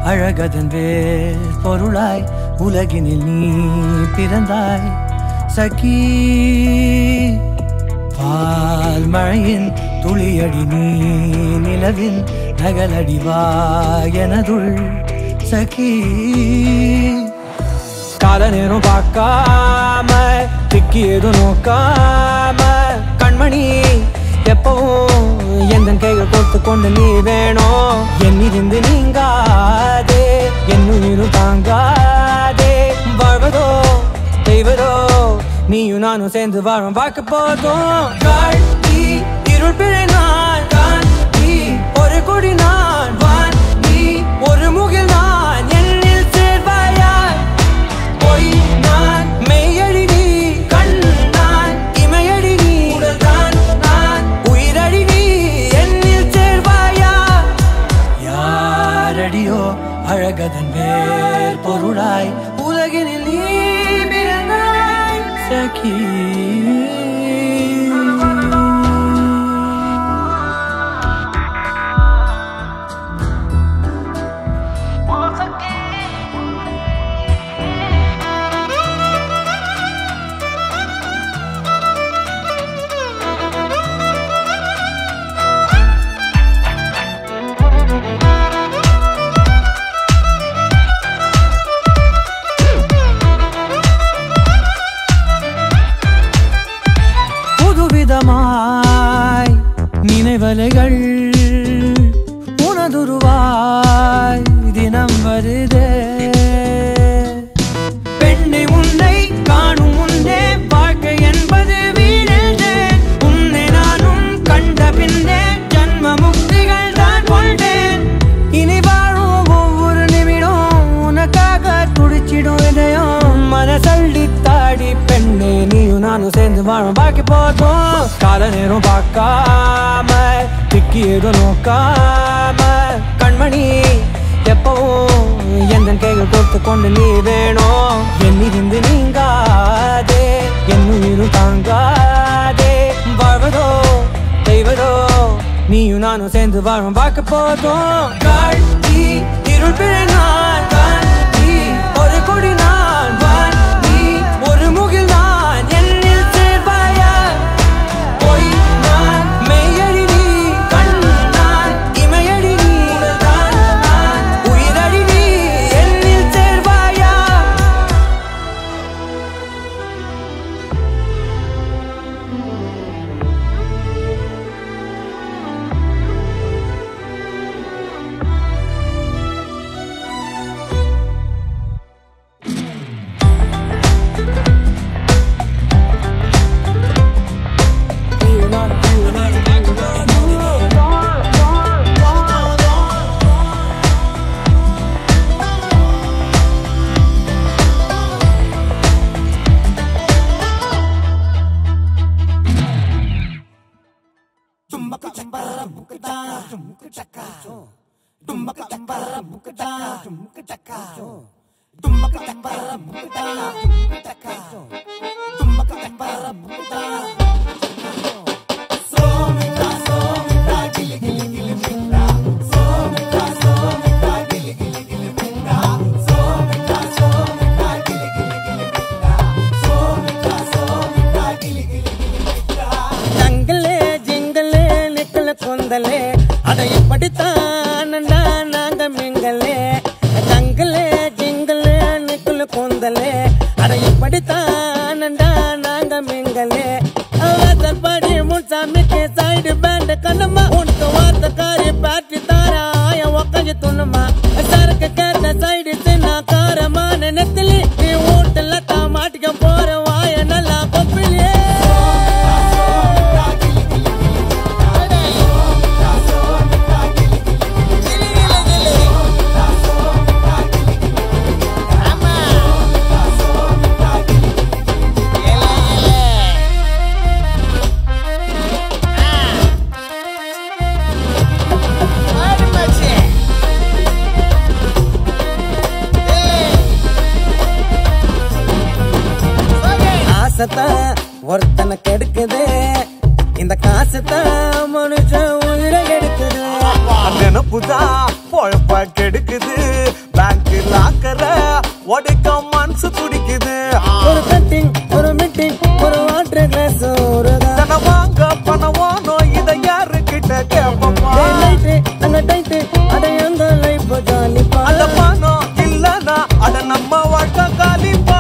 அழகதன் வேர் பொருளாய் உலகினில் நீ பிறந்தாய் சகி பால் மழையின் துளியடி நீ நிலவின் நகலடிவா எனதுள் சகி கால நேரம் பார்க்காம திக்கி எதுவும் நோக்காம கண்மணி எப்பவும் எந்த கைகள் கொடுத்து கொண்டு நீ வேணும் என்னிருந்து நீங்காதே என் உயிரும் தாங்காதே வாழ்வதோ செய்வதோ நீயும் நானும் சேர்ந்து வாழும் பார்க்க போதும் காட்டி இருள் பிழை நான் காட்டி ஒரு கொடி நான் வான் நீ ஒரு முகில் நான் என்னில் சேர்வாயாய் பொய் நான் மெய்யடி நீ கண் நான் இமையடி நீ உடல் தான் நான் உயிரடி நீ என்னில் சேர்வாயா யாரடியோ அழகதன் வேர் பொருளாய் உலகினில் நீ பிறந்தாய் சகி புதுவிதமாய் நினைவலைகள் உனதுருவாய் தினம் வருதே பெண்ணை உன்னை காணும் முன்னே வாழ்க்கை என்பது வீணென்று உன்னை நானும் கண்ட பின்னே ஜன்ம முக்திகள் தான் கொண்டேன் இனி வாழும் ஒவ்வொரு நிமிடம் உனக்காக துடிச்சிடும் இதயம் மனசள்ளி தாடி பெண்ணே நீயும் நானும் சேர்ந்து வாழும் பாக்கி போதும் கால நேரம் பார்க்காம திக்கி எதுவும் நோக்காம கண்மணி எப்பவும் எந்த கைகள் கொடுத்து கொண்டு நீ வேணும் என்னிருந்து நீங்காதே என் உயிரும் தாங்காதே வாழ்வதோ செய்வதோ நீயும் நானும் சேர்ந்து வாழும் பார்க்க போதும் காட்டி இருள் பிழை நான் காட்டி ஒரு கொடி நான் வான் நீ ஒரு முகில் நான் என்னில் சேர்வாயா பொய் நான் மெய்யடி நீ கண் நான் இமையடி நீ உடல் தான் நான் உயிரடி நீ என்னில் சேர்வாயா ஜங்கலே ஜிங்கலே நிக்கல கொந்தலே அதை இப்படித்தான் நாங்க மிங்கலே ஜங்கலே ஜிங்கலே நிக்கல கொந்தலே அதை இப்படித்தான் நாங்க மிங்கலே அவசர் படி முன்சாமிக்கு சைடு பேண்ட் கண்ணம்மா உனக்கு வார்த்தை காரி பேட்டி தார ஆய ஒக்கஞ்சி துணுமா சரக்கு கேட்ட சைடு சின்ன காரமான நெத்திலி நீ வீட்டுல தான் மாட்டிக்க போற வாய நல்லா கொப்பிலியே ஆசைத்தான் ஒருத்தனை கெடுக்குது இந்த காசுதான் மனுஷன் உயிரை எடுக்குது நினப்புதான் பொழப்பா கெடுக்குது பல்ஸ் துடிக்குது ஒரு கட்டிங் ஒரு மீட்டிங் ஒரு வாட்டர் கிளாஸ் ஒரு தன வாங்க பணம் வானோம் இதை யாரு கிட்ட கேப்பமா லைட்டு அங்க டைட்டு அட எங்க லைஃப் ஜாலிப்பா அந்த பணம் இல்லனா அட நம்ம வாழ்க்கை காலிப்பா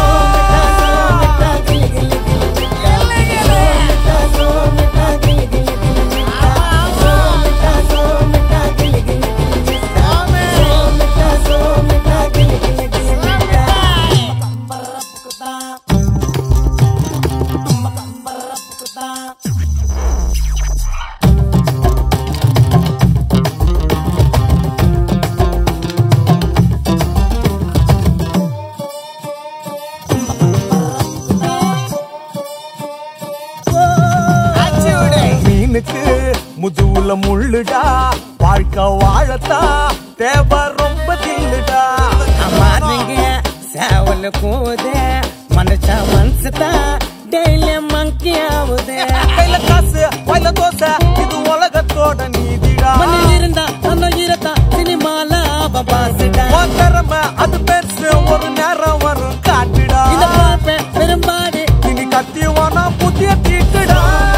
மீனுக்கு முதுகுல முள்ளுடா வாழ்க்கை வாழத்தான் தேவை ரொம்ப தில்லுடா மாறுங்க சேவல் கூவுதே மனுஷா மனசுதா டெய்லி மங்கி ஆகுதே கையில காசு வாயில தோசை இது உலகத்தோட நீதிடா மண்ணில் இருந்தா நம்ம ஈரத்தா சினிமால அவ பாசிட்டா உன் திறமை அது பெருசு ஒரு நேரம் வரும் காட்டுடா இத பாப்பேன் பெரும்பாடு இனி கத்தி வானா புதிய தீட்டுடா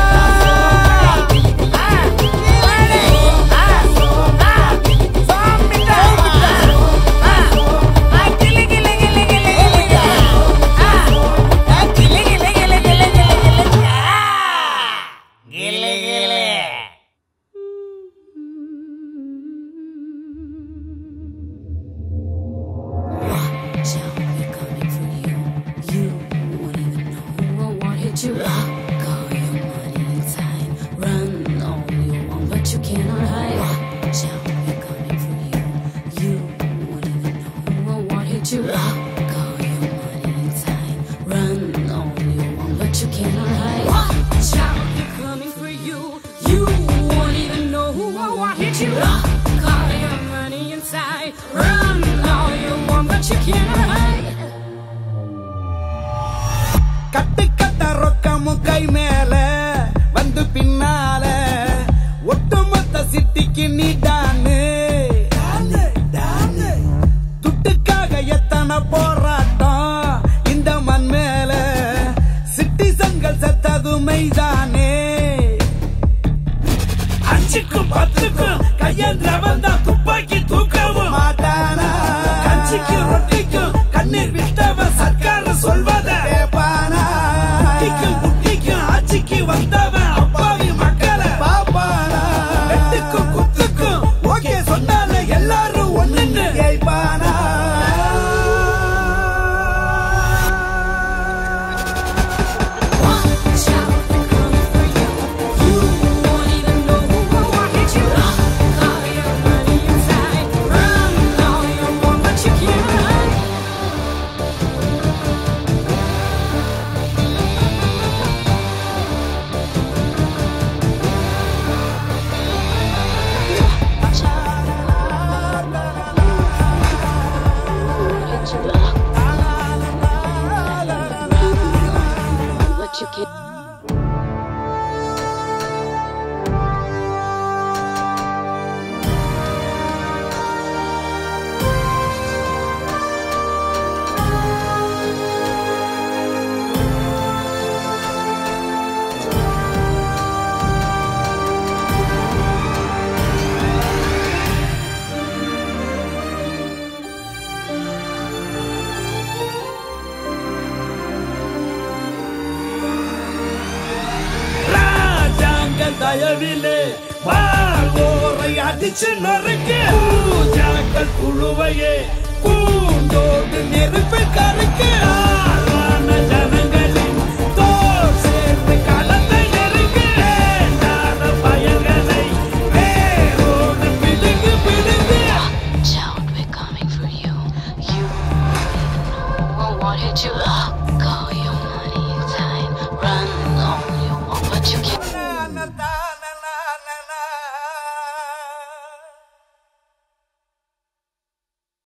Shall be coming for you. You won't even know who I want hit you. Call your money inside. Run all you want, but you cannot hide. Shall be coming for you. You won't even know who I want hit you. Call your money inside. Run all you want, but you cannot hide. Shall be coming for you. You won't even know who I want hit you. Call your money inside. Run all you want, but you cannot hide. கட்டு கட்ட ரொக்கமும் கை மேல வந்து பின்னால ஒட்டுமொத்த சிட்டிக்கு நீ டானு துட்டுக்காக எத்தனை போராட்டம் இந்த மண் மேல சிட்டிசன்கள் செத்தது மெய்தானே அஞ்சுக்கும் பத்துக்கும் கையேந்திரவன் தான் துப்பாக்கி தூக்கவும் மாட்டானா கஞ்சிக்கும் ரொட்டிக்கும் கண்ணீர் விட்டவன் சர்க்கார சொல்வத கேப்பானா குட்டிக்கும் குட்டிக்கும் ஆட்சிக்கு வந்தவன் அப்பாவி மக்களை பாப்பானா வெட்டுக்கும் குத்துக்கும் ஓகே சொன்னால எல்லாரும் ஒண்ணுன்னு கேட்பானா Shall be coming for you. You won't even know who I want hit you. Call your money inside. Run all you want, but you can't hide. But you can't. ராஜாங்கள் தயவிலே வாழ்வோரை அடிச்சு நொறுக்கு பூஜாக்கள் குழுவையே கூண்டோடு நெருப்பு கருக்கு